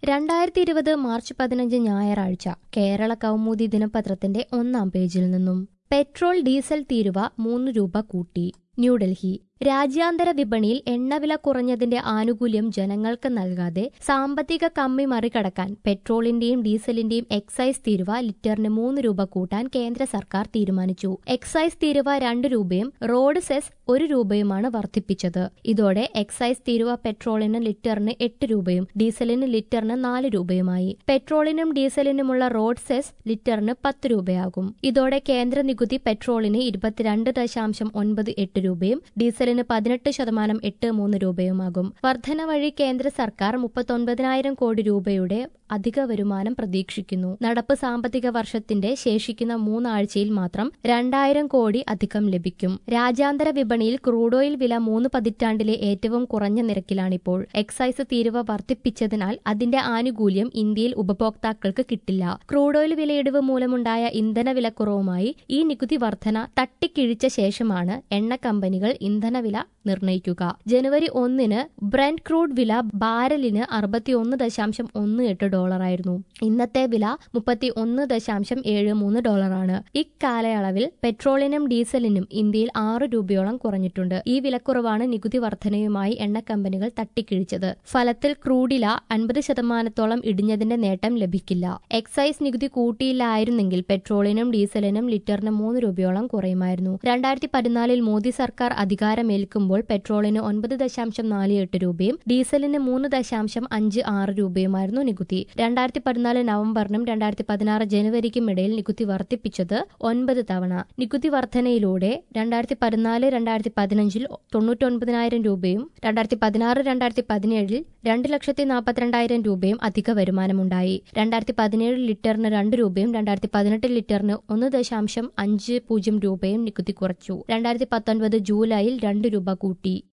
രണ്ടായിരത്തി ഇരുപത് മാർച്ച് പതിനഞ്ച് ഞായറാഴ്ച കേരള കൗമുദി ദിനപത്രത്തിന്റെ ഒന്നാം പേജിൽ നിന്നും പെട്രോൾ ഡീസൽ തീരുവ മൂന്ന് രൂപ കൂട്ടി ന്യൂഡൽഹി രാജ്യാന്തര വിപണിയിൽ എണ്ണവില കുറഞ്ഞതിന്റെ ആനുകൂല്യം ജനങ്ങൾക്ക് നൽകാതെ സാമ്പത്തിക കമ്മി മറികടക്കാൻ പെട്രോളിന്റെയും ഡീസലിന്റെയും എക്സൈസ് തീരുവ ലിറ്ററിന് മൂന്ന് രൂപ കൂട്ടാൻ കേന്ദ്ര സർക്കാർ തീരുമാനിച്ചു എക്സൈസ് തീരുവ രണ്ട് രൂപയും റോഡ് സെസ് ഒരു രൂപയുമാണ് വർദ്ധിപ്പിച്ചത് ഇതോടെ എക്സൈസ് തീരുവ പെട്രോളിന് ലിറ്ററിന് എട്ട് രൂപയും ഡീസലിന് ലിറ്ററിന് നാല് രൂപയുമായി പെട്രോളിനും ഡീസലിനുമുള്ള റോഡ് സെസ് ലിറ്ററിന് പത്ത് രൂപയാകും ഇതോടെ കേന്ദ്ര നികുതി പെട്രോളിന് ഇരുപത്തിരണ്ട് ദശാംശം ഒൻപത് എട്ട് രൂപയും ഡീസലിന് പതിനെട്ട് ശതമാനം എട്ട് മൂന്ന് രൂപയുമാകും വർധന വഴി കേന്ദ്ര സർക്കാർ മുപ്പത്തൊൻപതിനായിരം കോടി രൂപയുടെ അധിക വരുമാനം പ്രതീക്ഷിക്കുന്നു നടപ്പ് സാമ്പത്തിക വർഷത്തിന്റെ ശേഷിക്കുന്ന മൂന്നാഴ്ചയിൽ മാത്രം രണ്ടായിരം കോടി അധികം ലഭിക്കും രാജ്യാന്തര വിപണിയിൽ ക്രൂഡ് ഓയിൽ വില മൂന്ന് പതിറ്റാണ്ടിലെ ഏറ്റവും കുറഞ്ഞ നിരക്കിലാണിപ്പോൾ എക്സൈസ് തീരുവ വർദ്ധിപ്പിച്ചതിനാൽ അതിന്റെ ആനുകൂല്യം ഇന്ത്യയിൽ ഉപഭോക്താക്കൾക്ക് കിട്ടില്ല ക്രൂഡ് ഓയിൽ വിലയിടിവ് മൂലമുണ്ടായ ഇന്ധന വിലക്കുറവുമായി ഈ നികുതി വർധന തട്ടിക്കിഴിച്ച ശേഷമാണ് എണ്ണ കമ്പനികൾ ഇന്ധനവില നിർണ്ണയിക്കുക ജനുവരി ഒന്നിന് ബ്രന്റ് ക്രൂഡ് വില ബാരലിന് അറുപത്തിയൊന്ന് ദശാംശം ഒന്ന് എട്ട് ഡോളറായിരുന്നു ഇന്നത്തെ വില മുപ്പത്തി ഒന്ന് ദശാംശം ഏഴ് മൂന്ന് ഡോളറാണ് ഇക്കാലയളവിൽ പെട്രോളിനും ഡീസലിനും ഇന്ത്യയിൽ ആറ് രൂപയോളം കുറഞ്ഞിട്ടുണ്ട് ഈ വിലക്കുറവാണ് നികുതി വർധനയുമായി എണ്ണ കമ്പനികൾ തട്ടിക്കിഴിച്ചത് ഫലത്തിൽ ക്രൂഡില അൻപത് ശതമാനത്തോളം ഇടിഞ്ഞതിന്റെ നേട്ടം ലഭിക്കില്ല എക്സൈസ് നികുതി കൂട്ടിയില്ലായിരുന്നെങ്കിൽ പെട്രോളിനും ഡീസലിനും ലിറ്ററിന് മൂന്ന് രൂപയോളം കുറയുമായിരുന്നു രണ്ടായിരത്തി പതിനാലിൽ മോദി സർക്കാർ അധികാരമേൽക്കുമ്പോൾ പെട്രോളിന് ഒൻപത് ദശാംശം നാല് എട്ട് രൂപയും ഡീസലിന് മൂന്ന് ദശാംശം അഞ്ച് ആറ് രൂപയുമായിരുന്നു നികുതി രണ്ടായിരത്തി പതിനാല് നവംബറിനും രണ്ടായിരത്തി പതിനാറ് ജനുവരിക്കും ഇടയിൽ നികുതി വർദ്ധിപ്പിച്ചത് ഒൻപത് തവണ നികുതി വർധനയിലൂടെ രണ്ടായിരത്തി പതിനാല് രണ്ടായിരത്തി പതിനഞ്ചിൽ തൊണ്ണൂറ്റൊൻപതിനായിരം രൂപയും രണ്ടായിരത്തി പതിനാറ് രണ്ടായിരത്തി പതിനേഴിൽ രണ്ട് ലക്ഷത്തി നാൽപ്പത്തിരണ്ടായിരം രൂപയും അധിക വരുമാനമുണ്ടായി രണ്ടായിരത്തി പതിനേഴ് ലിറ്ററിന് രണ്ട് രൂപയും രണ്ടായിരത്തി പതിനെട്ട് ലിറ്ററിന് ഒന്ന് ദശാംശം അഞ്ച് പൂജ്യം രൂപയും നികുതി കുറച്ചു രണ്ടായിരത്തി പത്തൊൻപത് ജൂലൈയിൽ രണ്ട് രൂപ കൂട്ടി